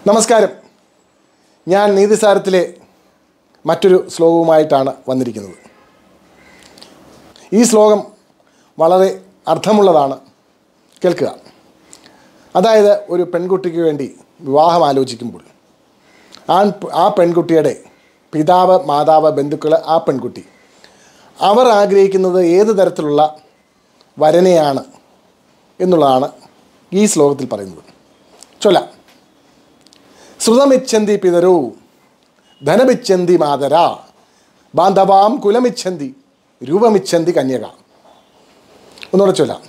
നമസ്കാരം ഞാൻ നീതിസാരത്തിലെ മറ്റൊരു ശ്ലോകവുമായിട്ടാണ് വന്നിരിക്കുന്നത് ഈ ശ്ലോകം വളരെ അർത്ഥമുള്ളതാണ് കേൾക്കുക അതായത് ഒരു പെൺകുട്ടിക്ക് വേണ്ടി വിവാഹം ആലോചിക്കുമ്പോൾ ആ ആ പെൺകുട്ടിയുടെ പിതാവ് മാതാവ് ബന്ധുക്കൾ ആ പെൺകുട്ടി അവർ ആഗ്രഹിക്കുന്നത് ഏത് തരത്തിലുള്ള വരനെയാണ് എന്നുള്ളതാണ് ഈ ശ്ലോകത്തിൽ പറയുന്നത് ചൊല്ലാം ശ്രുതമിച്ഛന്തി പിതരോ ധനമിച്ഛന്തി മാതര ബാന്ധവാം കുലമിച്ഛന്തി രൂപമിച്ഛന്തി കന്യക ഒന്നുകൂടെ ചൊല്ലാം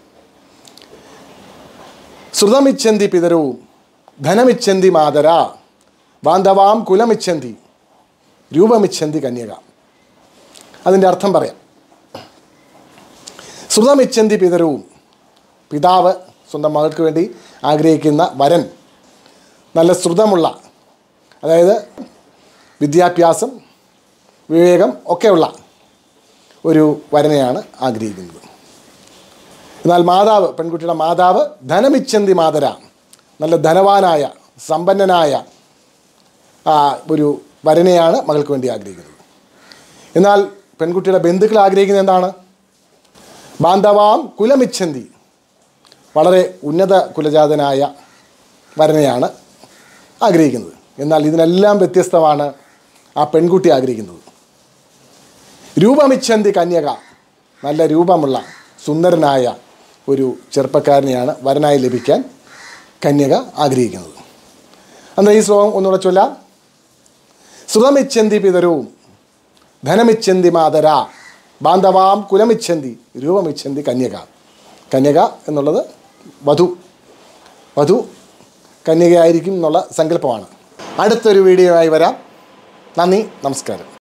ശ്രുതമിച്ഛന്തി പിതരോ ധനമിച്ഛന്തി മാതര ബാന്ധവാം കുലമിച്ഛന്തി രൂപമിച്ഛന്തി കന്യക അതിൻ്റെ അർത്ഥം പറയാം ശ്രുതമിച്ഛന്തി പിതരവും പിതാവ് സ്വന്തം മകൾക്ക് വേണ്ടി ആഗ്രഹിക്കുന്ന വരൻ നല്ല ശ്രുതമുള്ള അതായത് വിദ്യാഭ്യാസം വിവേകം ഒക്കെയുള്ള ഒരു വരനെയാണ് ആഗ്രഹിക്കുന്നത് എന്നാൽ മാതാവ് പെൺകുട്ടിയുടെ മാതാവ് ധനമിച്ചന്തി മാതര നല്ല ധനവാനായ സമ്പന്നനായ ആ, ഒരു വരനെയാണ് മകൾക്ക് വേണ്ടി ആഗ്രഹിക്കുന്നത് എന്നാൽ പെൺകുട്ടിയുടെ ബന്ധുക്കൾ ആഗ്രഹിക്കുന്നത് എന്താണ് ബാന്ധവാം കുലമിച്ഛന്തി വളരെ ഉന്നത കുലജാതനായ വരനെയാണ് ആഗ്രഹിക്കുന്നത് എന്നാൽ ഇതിനെല്ലാം വ്യത്യസ്തമാണ് ആ പെൺകുട്ടി ആഗ്രഹിക്കുന്നത് രൂപമിച്ഛന്തി കന്യക നല്ല രൂപമുള്ള സുന്ദരനായ ഒരു ചെറുപ്പക്കാരനെയാണ് വരനായി ലഭിക്കാൻ കന്യക ആഗ്രഹിക്കുന്നത് എന്നാൽ ഈ ശ്ലോകം ഒന്നുകൂടെ ചൊല്ലാം ശ്രുതമിച്ഛന്തി പിതരവും ധനമിച്ഛന്തി മാതര ബാന്ധവാം കുലമിച്ഛന്തി രൂപമിച്ഛന്തി കന്യക കന്യക എന്നുള്ളത് വധു വധു കന്യകയായിരിക്കും എന്നുള്ള സങ്കല്പമാണ് അടുത്തൊരു വീഡിയോ ആയി വരാം നന്ദി നമസ്കാരം